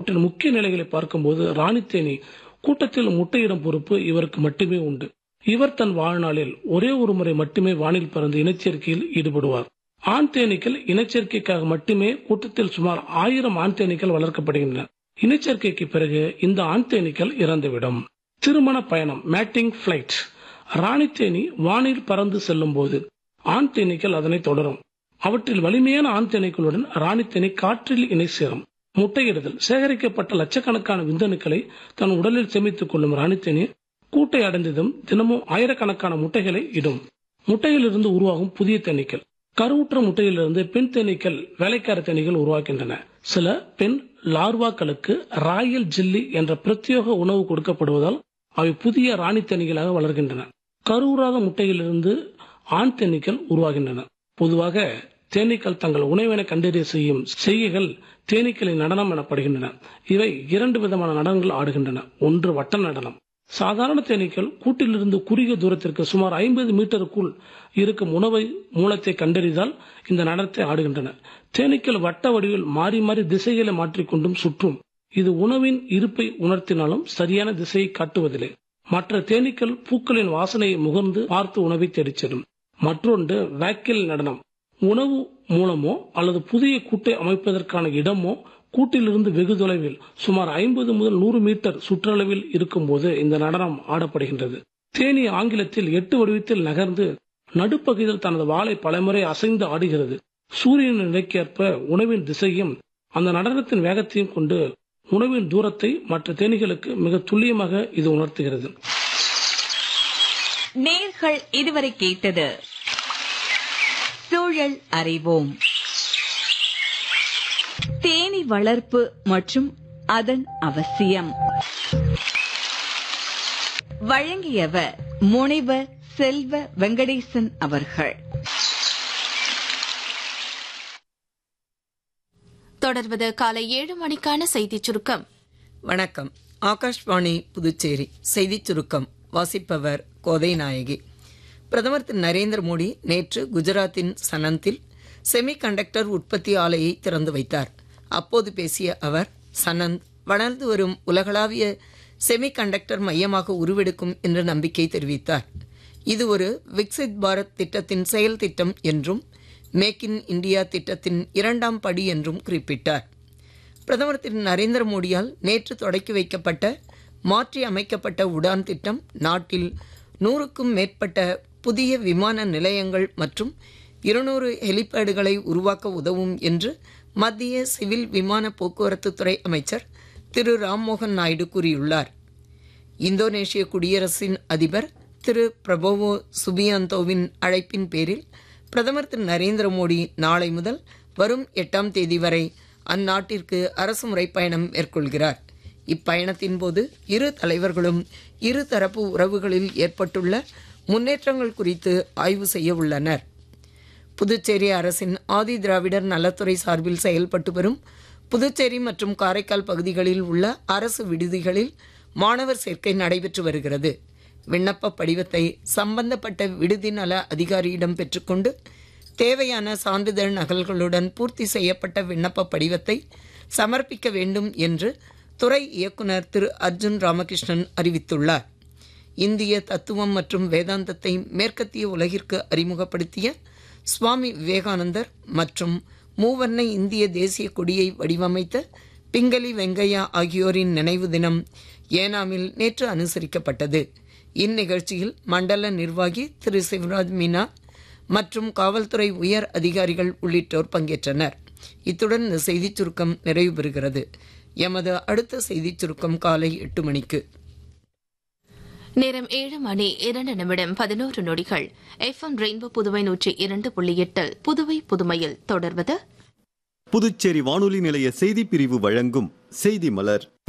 அவற்றின் முக்கிய நிலைகளை பார்க்கும்போது ராணித்தேனி கூட்டத்தில் முட்டையிடும் பொறுப்பு இவருக்கு மட்டுமே உண்டு இவர் தன் வாழ்நாளில் ஒரே ஒரு முறை மட்டுமே வானில் பறந்து இனச்சேர்க்கையில் ஈடுபடுவார் ஆண் தேனீக்கள் இனச்சேர்க்கைக்காக மட்டுமே கூட்டத்தில் சுமார் ஆயிரம் ஆண் தேனீக்கள் வளர்க்கப்படுகின்றன இனச்சேர்க்கைக்கு பிறகு இந்த ஆண் தேனீக்கள் இறந்துவிடும் திருமண பயணம் மேட்டிங் பிளைட் ராணித்தேனி வானில் பறந்து செல்லும் போது ஆண் தேனீக்கள் அதனை தொடரும் அவற்றில் வலிமையான ஆண் தேனீக்களுடன் ராணித்தேனி காற்றில் இணை சேரும் முட்டையிடுதல் சேகரிக்கப்பட்ட லட்சக்கணக்கான விந்தணுக்களை தன் உடலில் சேமித்துக் கொள்ளும் ராணித்தேனி கூட்டை அடைந்ததும் தினமும் ஆயிரக்கணக்கான முட்டைகளை இடும் முட்டையிலிருந்து உருவாகும் புதிய தேனீக்கள் கருவுற்ற முட்டையிலிருந்து பெண் தேனீக்கள் வேலைக்கார தேனீக்கள் உருவாக்கின்றன சில பெண் லார்வாக்களுக்கு ராயல் ஜில்லி என்ற பிரத்யேக உணவு கொடுக்கப்படுவதால் அவை புதிய ராணி தேனீகளாக வளர்கின்றன கருவுறாத முட்டையிலிருந்து ஆண் தேனீக்கள் உருவாகின்றன பொதுவாக தேனீக்கள் தங்கள் உணவினை கண்டறிய செய்யும் செய்கைகள் தேனீக்களின் நடனம் எனப்படுகின்றன இவை இரண்டு விதமான நடனங்கள் ஆடுகின்றன ஒன்று வட்ட நடனம் சாதாரண தேனீக்கள் கூட்டிலிருந்து குறுகிய தூரத்திற்கு சுமார் ஐம்பது மீட்டருக்குள் இருக்கும் உணவை மூலத்தை கண்டறிந்தால் இந்த நடனத்தை ஆடுகின்றன தேனீக்கள் வட்ட வடிவில் மாறி மாறி திசைகளை மாற்றிக்கொண்டும் சுற்றும் இது உணவின் இருப்பை உணர்த்தினாலும் சரியான திசையை காட்டுவதில்லை மற்ற தேனீக்கள் பூக்களின் வாசனையை முகர்ந்து பார்த்து உணவை தேடிச் செல்லும் மற்றொன்று வேக்கில் நடனம் உணவு மூலமோ அல்லது புதிய கூட்டை அமைப்பதற்கான இடமோ கூட்டிலிருந்து வெகு தொலைவில் சுமார் ஐம்பது முதல் நூறு மீட்டர் சுற்றளவில் இருக்கும்போது இந்த நடனம் ஆடப்படுகின்றது தேனி ஆங்கிலத்தில் எட்டு வடிவத்தில் நகர்ந்து நடுப்பகுதியில் தனது வாளை பலமுறை அசைந்து ஆடுகிறது சூரியனின் நிலைக்கேற்ப உணவின் திசையும் அந்த நடனத்தின் வேகத்தையும் கொண்டு உணவின் தூரத்தை மற்ற தேனீகளுக்கு மிக துல்லியமாக இது உணர்த்துகிறது நேர்கள் இதுவரை கேட்டது சூழல் அறிவோம் தேனி வளர்ப்பு மற்றும் அதன் அவசியம் வழங்கியவர் முனைவர் செல்வ வெங்கடேசன் அவர்கள் தொடர்வது காலை ஏழு மணிக்கான செய்திச் சுருக்கம் வணக்கம் ஆகாஷ்வாணி புதுச்சேரி செய்திச் சுருக்கம் வாசிப்பவர் கோதை நாயகி பிரதமர் திரு நரேந்திர மோடி நேற்று குஜராத்தின் சனந்தில் செமி கண்டக்டர் உற்பத்தி ஆலையை திறந்து வைத்தார் அப்போது பேசிய அவர் சனந்த் வளர்ந்து வரும் உலகளாவிய செமி கண்டக்டர் மையமாக உருவெடுக்கும் என்ற நம்பிக்கை தெரிவித்தார் இது ஒரு விக்சித் பாரத் திட்டத்தின் செயல் திட்டம் என்றும் மேக் இன் இந்தியா திட்டத்தின் இரண்டாம் படி என்றும் குறிப்பிட்டார் பிரதமர் திரு நரேந்திர மோடியால் நேற்று தொடக்கி வைக்கப்பட்ட மாற்றி அமைக்கப்பட்ட உடான் திட்டம் நாட்டில் நூறுக்கும் மேற்பட்ட புதிய விமான நிலையங்கள் மற்றும் இருநூறு ஹெலிபேடுகளை உருவாக்க உதவும் என்று மத்திய சிவில் விமான போக்குவரத்து துறை அமைச்சர் திரு ராம்மோகன் நாயுடு கூறியுள்ளார் இந்தோனேஷிய குடியரசின் அதிபர் திரு பிரபோவோ சுபியாந்தோவின் அழைப்பின் பேரில் பிரதமர் திரு நரேந்திர மோடி நாளை முதல் வரும் எட்டாம் தேதி வரை அந்நாட்டிற்கு அரசுமுறை பயணம் மேற்கொள்கிறார் இப்பயணத்தின் போது இரு தலைவர்களும் இரு தரப்பு உறவுகளில் ஏற்பட்டுள்ள முன்னேற்றங்கள் குறித்து ஆய்வு செய்ய உள்ளனர் புதுச்சேரி அரசின் ஆதி திராவிடர் நலத்துறை சார்பில் செயல்பட்டு வரும் புதுச்சேரி மற்றும் காரைக்கால் பகுதிகளில் உள்ள அரசு விடுதிகளில் மாணவர் சேர்க்கை நடைபெற்று வருகிறது விண்ணப்ப படிவத்தை சம்பந்தப்பட்ட விடுதி நல அதிகாரியிடம் பெற்றுக்கொண்டு தேவையான சான்றிதழ் நகல்களுடன் பூர்த்தி செய்யப்பட்ட விண்ணப்ப படிவத்தை சமர்ப்பிக்க வேண்டும் என்று துறை இயக்குனர் திரு அர்ஜுன் ராமகிருஷ்ணன் அறிவித்துள்ளார் இந்திய தத்துவம் மற்றும் வேதாந்தத்தை மேற்கத்திய உலகிற்கு அறிமுகப்படுத்திய சுவாமி விவேகானந்தர் மற்றும் மூவர்ண இந்திய தேசிய கொடியை வடிவமைத்த பிங்களி வெங்கையா ஆகியோரின் நினைவு தினம் ஏனாமில் நேற்று அனுசரிக்கப்பட்டது இந்நிகழ்ச்சியில் மண்டல நிர்வாகி திரு சிவராஜ் மீனா மற்றும் காவல்துறை உயர் அதிகாரிகள் உள்ளிட்டோர் பங்கேற்றனர் இத்துடன் இந்த செய்திச் சுருக்கம் நிறைவு பெறுகிறது எமது அடுத்த செய்திச் சுருக்கம் காலை எட்டு மணிக்கு நேரம் ஏழு மணி இரண்டு நிமிடம் பதினோரு நொடிகள் எஃப் எம் ரெயின்போ புதுவை நூற்றி இரண்டு புள்ளி எட்டில் புதுவை புதுமையில் தொடர்வது புதுச்சேரி வானொலி நிலைய செய்திப் பிரிவு வழங்கும் செய்தி மலர்